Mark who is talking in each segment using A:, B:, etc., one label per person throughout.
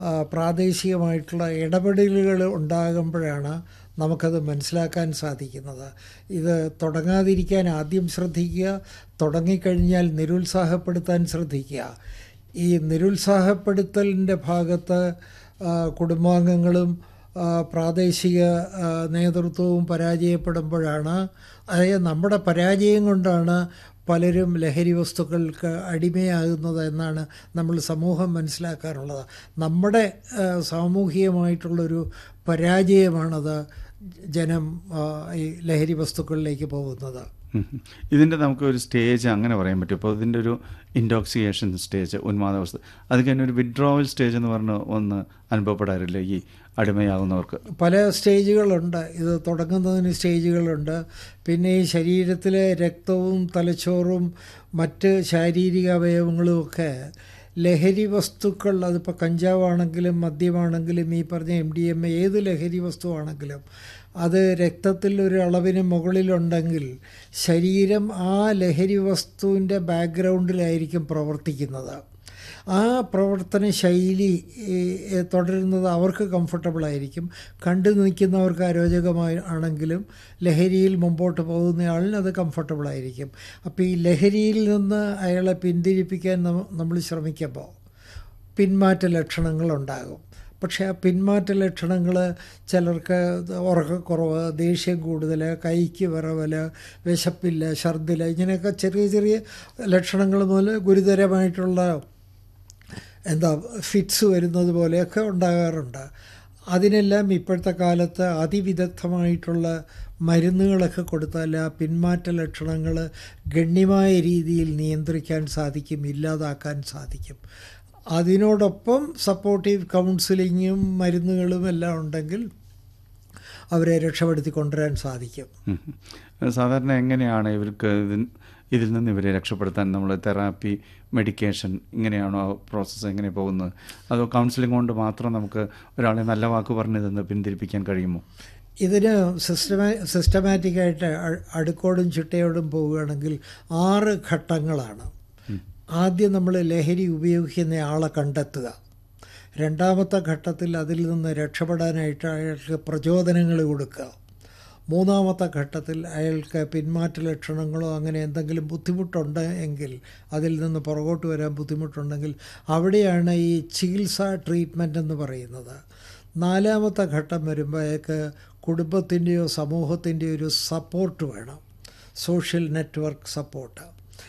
A: ആ, പ്രാദേശികമായിട്ടുള്ള ഇടപെടലുകൾ ഉണ്ടാകുമ്പോഴാണ് നമുക്കത് മനസ്സിലാക്കാൻ സാധിക്കുന്നത് ഇത് തുടങ്ങാതിരിക്കാൻ ആദ്യം ശ്രദ്ധിക്കുക തുടങ്ങിക്കഴിഞ്ഞാൽ നിരുത്സാഹപ്പെടുത്താൻ ശ്രദ്ധിക്കുക ഈ നിരുത്സാഹപ്പെടുത്തലിൻ്റെ ഭാഗത്ത് ആ, കുടുംബാംഗങ്ങളും ആ, പ്രാദേശിക ആ, നേതൃത്വവും പരാജയപ്പെടുമ്പോഴാണ് അതായത് നമ്മുടെ പരാജയം കൊണ്ടാണ് പലരും ലഹരി വസ്തുക്കൾക്ക് അടിമയാകുന്നത് എന്നാണ് നമ്മൾ സമൂഹം മനസ്സിലാക്കാറുള്ളത് നമ്മുടെ ആ, സാമൂഹികമായിട്ടുള്ളൊരു പരാജയമാണത് ജനം ആ, ഈ ലഹരി വസ്തുക്കളിലേക്ക് പോകുന്നത്
B: ഉം. ഇതിൻ്റെ നമുക്ക് ഒരു സ്റ്റേജ് അങ്ങനെ പറയാൻ പറ്റും അപ്പോൾ ഇതിൻ്റെ ഒരു ഇൻടോക്സിയേഷൻ സ്റ്റേജ് ഉന്മാദാവസ്ഥ അത് കഴിഞ്ഞ് ഒരു വിഡ്രോവൽ സ്റ്റേജ് എന്ന് പറഞ്ഞ് ഒന്ന് അനുഭവപ്പെടാറില്ല ഈ അടിമയാകുന്നവർക്ക്
A: പല സ്റ്റേജുകളുണ്ട് ഇത് തുടങ്ങുന്നതിന് സ്റ്റേജുകളുണ്ട് പിന്നെ ഈ ശരീരത്തിലെ രക്തവും തലച്ചോറും മറ്റ് ശാരീരിക അവയവങ്ങളും ഒക്കെ ലഹരി വസ്തുക്കൾ അതിപ്പോൾ കഞ്ചാവാണെങ്കിലും മദ്യമാണെങ്കിലും ഈ പറഞ്ഞ എം ഡി എം എ ഏത് ലഹരി വസ്തുവാണെങ്കിലും അത് രക്തത്തിൽ ഒരു അളവിന് മുകളിലുണ്ടെങ്കിൽ ശരീരം ആ ലഹരി വസ്തുവിൻ്റെ ബാക്ക്ഗ്രൗണ്ടിലായിരിക്കും പ്രവർത്തിക്കുന്നത് ആ പ്രവർത്തന ശൈലി ഈ, ഏ, തുടരുന്നത് അവർക്ക് കംഫർട്ടബിൾ ആയിരിക്കും കണ്ടു നിൽക്കുന്നവർക്ക് അരോചകമായി ആണെങ്കിലും ലഹരിയിൽ മുമ്പോട്ട് പോകുന്നയാളിന് അത് കംഫർട്ടബിൾ ആയിരിക്കും അപ്പോൾ ഈ ലഹരിയിൽ നിന്ന് അയാളെ പിന്തിരിപ്പിക്കാൻ നമ്മ- നമ്മൾ ശ്രമിക്കുമ്പോൾ പിന്മാറ്റ ലക്ഷണങ്ങളുണ്ടാകും പക്ഷേ ആ പിന്മാറ്റ ലക്ഷണങ്ങൾ ചിലർക്ക് ഉറക്കക്കുറവ് ദേഷ്യം കൂടുതൽ കൈക്ക് വിറവൽ വിശപ്പില്ല ഛർദിൽ ഇങ്ങനെയൊക്കെ ചെറിയ ചെറിയ ലക്ഷണങ്ങൾ മുതൽ ഗുരുതരമായിട്ടുള്ള എന്താ ഫിറ്റ്സ് വരുന്നത് പോലെയൊക്കെ ഉണ്ടാകാറുണ്ട് അതിനെല്ലാം ഇപ്പോഴത്തെ കാലത്ത് അതിവിദഗ്ധമായിട്ടുള്ള മരുന്നുകളൊക്കെ കൊടുത്താൽ ആ പിന്മാറ്റ ലക്ഷണങ്ങൾ ഗണ്യമായ രീതിയിൽ നിയന്ത്രിക്കാൻ സാധിക്കും ഇല്ലാതാക്കാൻ സാധിക്കും അതിനോടൊപ്പം സപ്പോർട്ടീവ് കൗൺസിലിങ്ങും മരുന്നുകളും എല്ലാം ഉണ്ടെങ്കിൽ അവരെ രക്ഷപ്പെടുത്തി കൊണ്ടുവരാൻ സാധിക്കും
B: ഉം. സാധാരണ എങ്ങനെയാണ് ഇവർക്ക് ഇതിൻ ഇതിൽ നിന്ന് ഇവരെ രക്ഷപ്പെടുത്താൻ നമ്മൾ തെറാപ്പി മെഡിക്കേഷൻ ഇങ്ങനെയാണോ പ്രോസസ്സ് എങ്ങനെ പോകുന്നത് അതോ കൗൺസിലിംഗ് കൊണ്ട് മാത്രം നമുക്ക് ഒരാളെ നല്ല വാക്ക് പറഞ്ഞ് നിന്ന് പിന്തിരിപ്പിക്കാൻ കഴിയുമോ
A: ഇതിന് സിസ്റ്റമാ സിസ്റ്റമാറ്റിക്കായിട്ട് അ- അടുക്കോടും ചിട്ടയോടും പോവുകയാണെങ്കിൽ ആറ് ഘട്ടങ്ങളാണ് ആദ്യം നമ്മൾ ലഹരി ഉപയോഗിക്കുന്ന ആളെ കണ്ടെത്തുക രണ്ടാമത്തെ ഘട്ടത്തിൽ അതിൽ നിന്ന് രക്ഷപ്പെടാനായിട്ട് അയാൾക്ക് പ്രചോദനങ്ങൾ കൊടുക്കുക മൂന്നാമത്തെ ഘട്ടത്തിൽ അയാൾക്ക് പിന്മാറ്റ ലക്ഷണങ്ങളോ അങ്ങനെ എന്തെങ്കിലും ബുദ്ധിമുട്ടുണ്ട് എങ്കിൽ അതിൽ നിന്ന് പുറകോട്ട് വരാൻ ബുദ്ധിമുട്ടുണ്ടെങ്കിൽ അവിടെയാണ് ഈ ചികിത്സാ ട്രീറ്റ്മെൻ്റ് എന്ന് പറയുന്നത് നാലാമത്തെ ഘട്ടം വരുമ്പോൾ അയാൾക്ക് കുടുംബത്തിൻ്റെയോ സമൂഹത്തിൻ്റെയോ ഒരു സപ്പോർട്ട് വേണം സോഷ്യൽ നെറ്റ്വർക്ക് സപ്പോർട്ട്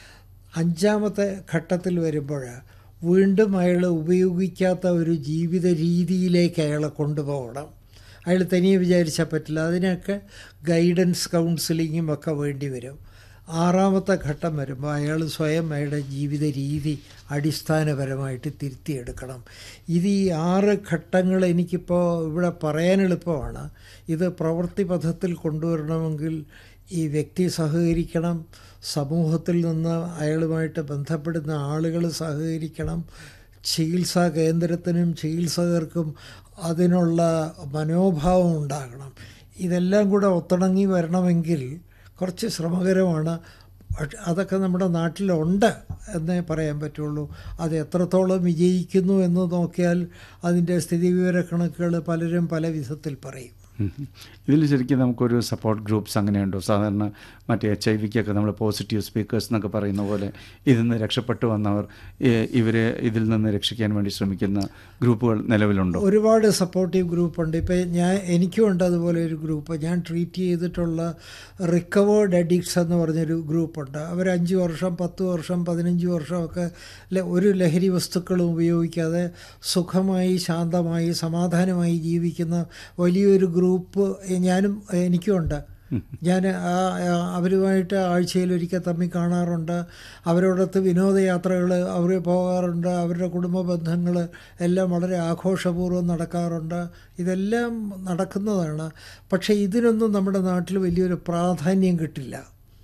A: അഞ്ചാമത്തെ ഘട്ടത്തിൽ വരുമ്പോൾ വീണ്ടും അയാൾ ഉപയോഗിക്കാത്ത ഒരു ജീവിത രീതിയിലേക്ക് അയാളെ കൊണ്ടുപോകണം അയാൾ തനിയെ വിചാരിച്ചാൽ പറ്റില്ല അതിനൊക്കെ ഗൈഡൻസ് കൗൺസിലിങ്ങും ഒക്കെ വേണ്ടി വരും ആറാമത്തെ ഘട്ടം വരുമ്പോൾ അയാൾ സ്വയം അയാളുടെ ജീവിത രീതി അടിസ്ഥാനപരമായിട്ട് തിരുത്തിയെടുക്കണം ഇത് ഈ ആറ് ഘട്ടങ്ങൾ എനിക്കിപ്പോൾ ഇവിടെ പറയാൻ എളുപ്പമാണ് ഇത് പ്രവൃത്തി പഥത്തിൽ കൊണ്ടുവരണമെങ്കിൽ ഈ വ്യക്തി സഹകരിക്കണം സമൂഹത്തിൽ നിന്ന് അയാളുമായിട്ട് ബന്ധപ്പെടുന്ന ആളുകൾ സഹകരിക്കണം ചികിത്സാ കേന്ദ്രത്തിനും ചികിത്സകർക്കും അതിനുള്ള മനോഭാവം ഉണ്ടാകണം ഇതെല്ലാം കൂടെ ഒത്തിണങ്ങി വരണമെങ്കിൽ കുറച്ച് ശ്രമകരമാണ് പക്ഷെ അതൊക്കെ നമ്മുടെ നാട്ടിലുണ്ട് എന്നേ പറയാൻ പറ്റുള്ളൂ അത് എത്രത്തോളം വിജയിക്കുന്നു എന്ന് നോക്കിയാൽ അതിൻ്റെ സ്ഥിതിവിവര കണക്കുകൾ പലരും പല വിധത്തിൽ പറയും
B: ഇതിൽ ശരിക്കും നമുക്കൊരു സപ്പോർട്ട് ഗ്രൂപ്പ്സ് അങ്ങനെയുണ്ടോ സാധാരണ മറ്റേ എച്ച് ഐ വിക്കൊക്കെ നമ്മൾ പോസിറ്റീവ് സ്പീക്കേഴ്സ് എന്നൊക്കെ പറയുന്ന പോലെ ഇതിൽ നിന്ന് രക്ഷപ്പെട്ടു വന്നവർ ഏ- ഇവരെ ഇതിൽ നിന്ന് രക്ഷിക്കാൻ വേണ്ടി ശ്രമിക്കുന്ന ഗ്രൂപ്പുകൾ നിലവിലുണ്ടോ
A: ഒരുപാട് സപ്പോർട്ടീവ് ഗ്രൂപ്പുണ്ട് ഇപ്പം ഞാൻ എനിക്കും ഉണ്ട് അതുപോലെ ഒരു ഗ്രൂപ്പ് ഞാൻ ട്രീറ്റ് ചെയ്തിട്ടുള്ള റിക്കവേർഡ് അഡിക്ട്സ് എന്ന് പറഞ്ഞൊരു ഗ്രൂപ്പുണ്ട് അവർ അഞ്ച് വർഷം പത്ത് വർഷം പതിനഞ്ച് വർഷമൊക്കെ ല- ഒരു ലഹരി വസ്തുക്കളും ഉപയോഗിക്കാതെ സുഖമായി ശാന്തമായി സമാധാനമായി ജീവിക്കുന്ന വലിയൊരു ഗ്രൂപ്പ് ഞാനും എനിക്കും ഉണ്ട് ഞാൻ ആ ആ അവരുമായിട്ട് ആഴ്ചയിലൊരിക്കൽ തമ്മിൽ കാണാറുണ്ട് അവരോടൊത്ത് വിനോദയാത്രകൾ അവർ പോകാറുണ്ട് അവരുടെ കുടുംബ ബന്ധങ്ങൾ എല്ലാം വളരെ ആഘോഷപൂർവ്വം നടക്കാറുണ്ട് ഇതെല്ലാം നടക്കുന്നതാണ് പക്ഷേ ഇതിനൊന്നും നമ്മുടെ നാട്ടിൽ വലിയൊരു പ്രാധാന്യം കിട്ടില്ല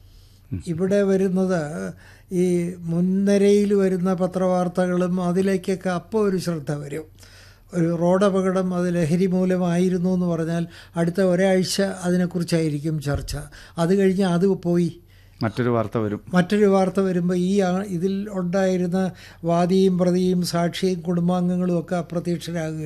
A: ഇവിടെ വരുന്നത് ഈ മുൻനിരയിൽ വരുന്ന പത്രവാർത്തകളും അതിലേക്കൊക്കെ അപ്പോൾ ഒരു ശ്രദ്ധ വരും ഒരു റോഡ് അപകടം അത് ലഹരി മൂലമായിരുന്നു എന്ന് പറഞ്ഞാൽ അടുത്ത ഒരാഴ്ച അതിനെക്കുറിച്ചായിരിക്കും ചർച്ച അത് കഴിഞ്ഞ് അത് പോയി
B: മറ്റൊരു വാർത്ത വരും
A: മറ്റൊരു വാർത്ത വരുമ്പോൾ ഈ ആ- ഇതിൽ ഉണ്ടായിരുന്ന വാദിയും പ്രതിയും സാക്ഷിയും കുടുംബാംഗങ്ങളും ഒക്കെ അപ്രത്യക്ഷരാകുക